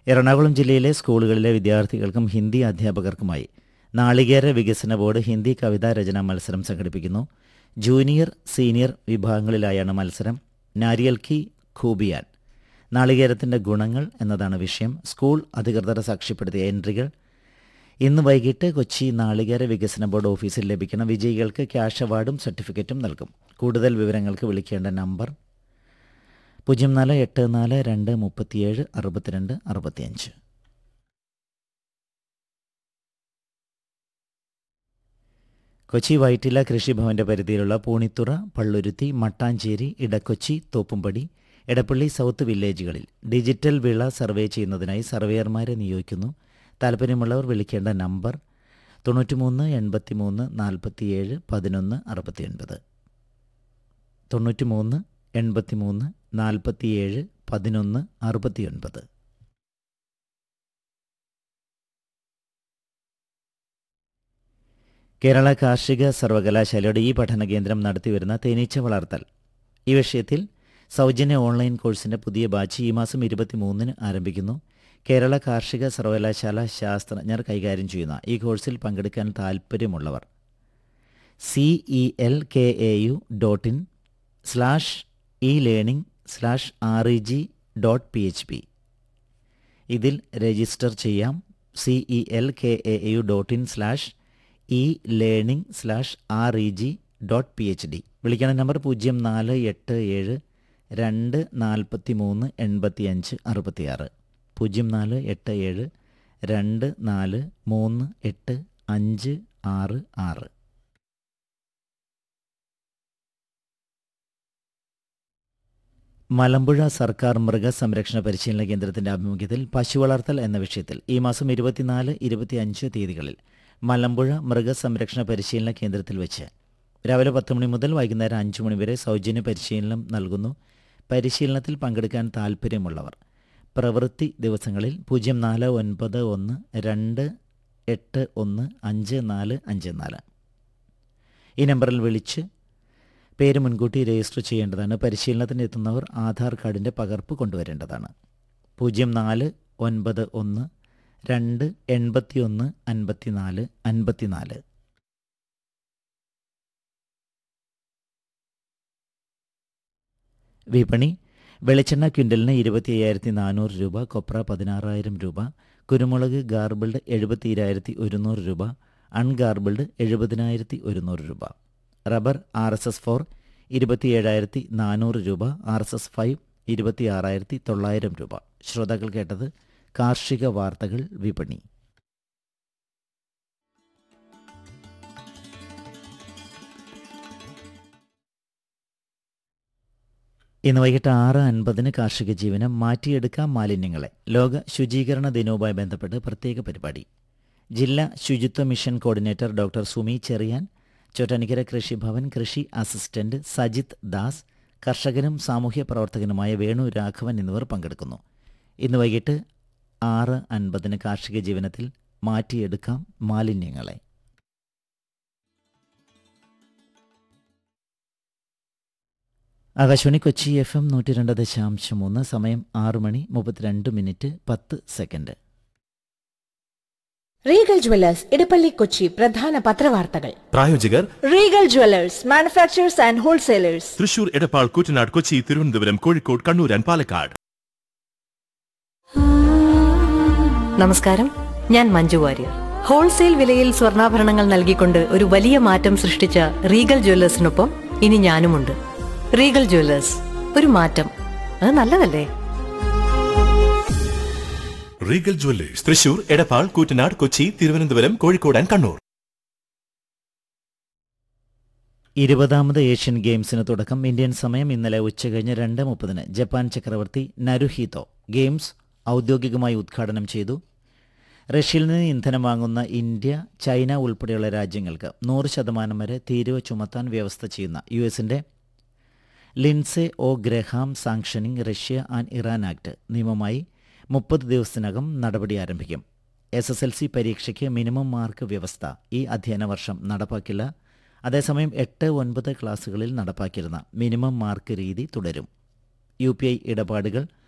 എറണാകുളം ജില്ലയിലെ സ്കൂളുകളിലെ വിദ്യാർത്ഥികൾക്കും ഹിന്ദി അധ്യാപകർക്കുമായി നാളികേര വികസന ബോർഡ് ഹിന്ദി കവിതാ രചനാ മത്സരം സംഘടിപ്പിക്കുന്നു ജൂനിയർ സീനിയർ വിഭാഗങ്ങളിലായാണ് മത്സരം നാരിയൽ കി ഖൂബിയാൻ നാളികേരത്തിൻ്റെ ഗുണങ്ങൾ എന്നതാണ് വിഷയം സ്കൂൾ അധികൃതർ സാക്ഷ്യപ്പെടുത്തിയ എൻട്രികൾ ഇന്ന് വൈകിട്ട് കൊച്ചി നാളികേര വികസന ബോർഡ് ഓഫീസിൽ ലഭിക്കുന്ന വിജയികൾക്ക് ക്യാഷ് അവാർഡും സർട്ടിഫിക്കറ്റും നൽകും കൂടുതൽ വിവരങ്ങൾക്ക് വിളിക്കേണ്ട നമ്പർ പൂജ്യം നാല് എട്ട് നാല് രണ്ട് മുപ്പത്തിയേഴ് അറുപത്തിരണ്ട് അറുപത്തിയഞ്ച് കൊച്ചി വൈറ്റില കൃഷിഭവന്റെ പരിധിയിലുള്ള പൂണിത്തുറ പള്ളുരുത്തി മട്ടാഞ്ചേരി ഇടക്കൊച്ചി തോപ്പുംപടി എടപ്പള്ളി സൗത്ത് വില്ലേജുകളിൽ ഡിജിറ്റൽ വിള സർവേ ചെയ്യുന്നതിനായി സർവേയർമാരെ നിയോഗിക്കുന്നു താല്പര്യമുള്ളവർ വിളിക്കേണ്ട നമ്പർ തൊണ്ണൂറ്റിമൂന്ന് എൺപത്തിമൂന്ന് നാൽപ്പത്തിയേഴ് പതിനൊന്ന് അറുപത്തിയൊൻപത് തൊണ്ണൂറ്റിമൂന്ന് എൺപത്തിമൂന്ന് നാൽപ്പത്തിയേഴ് പതിനൊന്ന് അറുപത്തിയൊൻപത് കേരള കാർഷിക സർവകലാശാലയുടെ ഈ പഠന കേന്ദ്രം നടത്തിവരുന്ന തേനീച്ച വളർത്തൽ ഈ വിഷയത്തിൽ സൗജന്യ ഓൺലൈൻ കോഴ്സിന്റെ പുതിയ ബാച്ച് ഈ മാസം ഇരുപത്തിമൂന്നിന് ആരംഭിക്കുന്നു കേരള കാർഷിക സർവകലാശാല ശാസ്ത്രജ്ഞർ കൈകാര്യം ചെയ്യുന്ന ഈ കോഴ്സിൽ പങ്കെടുക്കാൻ താൽപ്പര്യമുള്ളവർ C E L K A U dot in slash e learning slash R E G dot P H P ഇതിൽ രജിസ്റ്റർ ചെയ്യാം C E L K A U dot in slash e learning slash R E G dot P H D വിളിക്കണ number പൂജ്യം നാല് എട്ട് ഏഴ് രണ്ട് നാൽപ്പത്തി മൂന്ന് എൺപത്തി അഞ്ച് അറുപത്തിയാറ് പൂജ്യം നാല് എട്ട് ഏഴ് രണ്ട് നാല് മൂന്ന് എട്ട് അഞ്ച് ആറ് ആറ് മലമ്പുഴ സർക്കാർ മൃഗസംരക്ഷണ പരിശീലന കേന്ദ്രത്തിന്റെ ആഭിമുഖ്യത്തിൽ പശു വളർത്തൽ എന്ന വിഷയത്തിൽ ഈ മാസം ഇരുപത്തിനാല് ഇരുപത്തിയഞ്ച് തീയതികളിൽ മലമ്പുഴ മൃഗസംരക്ഷണ പരിശീലന കേന്ദ്രത്തിൽ വെച്ച് രാവിലെ പത്ത് മണി മുതൽ വൈകുന്നേരം അഞ്ച് മണി വരെ സൗജന്യ പരിശീലനം നൽകുന്നു പരിശീലനത്തിൽ പങ്കെടുക്കാൻ താൽപ്പര്യമുള്ളവർ പ്രവൃത്തി ദിവസങ്ങളിൽ പൂജ്യം നാല് ഒൻപത് ഒന്ന് രണ്ട് എട്ട് ഒന്ന് അഞ്ച് നാല് അഞ്ച് നാല് ഈ നമ്പറിൽ വിളിച്ച് പേര് മുൻകൂട്ടി രജിസ്റ്റർ ചെയ്യേണ്ടതാണ് പരിശീലനത്തിന് എത്തുന്നവർ ആധാർ കാർഡിൻ്റെ പകർപ്പ് കൊണ്ടുവരേണ്ടതാണ് പൂജ്യം നാല് ഒൻപത് ഒന്ന് രണ്ട് എൺപത്തിയൊന്ന് അൻപത്തിനാല് അൻപത്തിനാല് വിപണി വെളിച്ചെണ്ണ ക്വിൻ്റലിന് ഇരുപത്തി അയ്യായിരത്തി നാനൂറ് രൂപ കൊപ്ര പതിനാറായിരം രൂപ കുരുമുളക് ഗാർബിൾഡ് എഴുപത്തിരായിരത്തി ഒരുന്നൂറ് രൂപ അൺഗാർബിൾഡ് എഴുപതിനായിരത്തി ഒരുന്നൂറ് രൂപ rubber R S S four ഇരുപത്തിയേഴായിരത്തി നാനൂറ് രൂപ ആർ എസ് എസ് ഫൈവ് ഇരുപത്തി ആറായിരത്തി തൊള്ളായിരം രൂപ ശ്രോതാക്കൾ കേട്ടത് കാർഷിക വാർത്തകൾ വിപണി ഇന്ന് വൈകിട്ട് ആറ് അൻപതിന് കാർഷിക ജീവനം മാറ്റിയെടുക്കാം മാലിന്യങ്ങളെ ലോക ശുചീകരണ ദിനവുമായി ബന്ധപ്പെട്ട് പ്രത്യേക പരിപാടി ജില്ലാ ശുചിത്വ mission coordinator doctor Sumi Cherian Chottanikkara Krishibhavan കൃഷി അസിസ്റ്റന്റ് സജിത് ദാസ് കർഷകനും സാമൂഹ്യ പ്രവർത്തകനുമായ വേണു രാഘവൻ എന്നിവർ പങ്കെടുക്കുന്നു ഇന്ന് വൈകിട്ട് ആറ് അൻപതിന് കാർഷിക ജീവനത്തിൽ മാറ്റിയെടുക്കാം മാലിന്യങ്ങളെ ആകാശവാണി കൊച്ചി എഫ് എം നൂറ്റി രണ്ട് ദശാംശം മൂന്ന് സമയം ആറ് മണി മുപ്പത്തിരണ്ട് മിനിറ്റ് പത്ത് സെക്കൻഡ് റീഗൽ ജ്വല്ലേഴ്സ് ഇടപ്പള്ളി കൊച്ചി പ്രധാന പത്രവാർത്തകൾ പ്രായോജകർ Regal jewellers manufacturers and wholesalers Thrissur Edappal Koottanad Kochi Thiruvananthapuram Kozhikode Kannur and Palakkad നമസ്കാരം ഞാൻ മഞ്ജു വാര്യർ ഹോൾസെയിൽ വിലയിൽ സ്വർണ്ണാഭരണങ്ങൾ നൽകിക്കൊണ്ട് ഒരു വലിയ മാറ്റം സൃഷ്ടിച്ച റീഗൽ ജ്വല്ലേഴ്സിനൊപ്പം ഇനി ഞാനുമുണ്ട് റീഗൽ ജ്വല്ലേഴ്സ് ഒരു മാറ്റം അത് നല്ലതല്ലേ റീഗൽ ജ്വല്ലേഴ്സ് തൃശൂർ എടപ്പാൾ കൂറ്റനാട് കൊച്ചി തിരുവനന്തപുരം കോഴിക്കോട് ആൻഡ് കണ്ണൂർ ഇരുപതാമത് ഏഷ്യൻ ഗെയിംസിന് തുടക്കം ഇന്ത്യൻ സമയം ഇന്നലെ ഉച്ചകഴിഞ്ഞ് രണ്ട് മുപ്പതിന് ജപ്പാൻ ചക്രവർത്തി നരുഹീതോ ഗെയിംസ് ഔദ്യോഗികമായി ഉദ്ഘാടനം ചെയ്തു റഷ്യയിൽ നിന്ന് ഇന്ധനം വാങ്ങുന്ന ഇന്ത്യ ചൈന ഉൾപ്പെടെയുള്ള രാജ്യങ്ങൾക്ക് നൂറ് ശതമാനം വരെ തീരുവ ചുമത്താൻ വ്യവസ്ഥ ചെയ്യുന്ന യു എസിൻ്റെ Lindsey O Graham sanctioning Russia and Iran act നിയമമായി മുപ്പത് ദിവസത്തിനകം നടപടി ആരംഭിക്കും എസ് എസ് എൽ സി പരീക്ഷയ്ക്ക് മിനിമം മാർക്ക് വ്യവസ്ഥ ഈ അധ്യയന വർഷം നടപ്പാക്കില്ല അതേസമയം എട്ട് ഒൻപത് ക്ലാസ്സുകളിൽ നടപ്പാക്കിയിരുന്ന മിനിമം മാർക്ക് രീതി തുടരും യു പി ഐ ഇടപാടുകൾ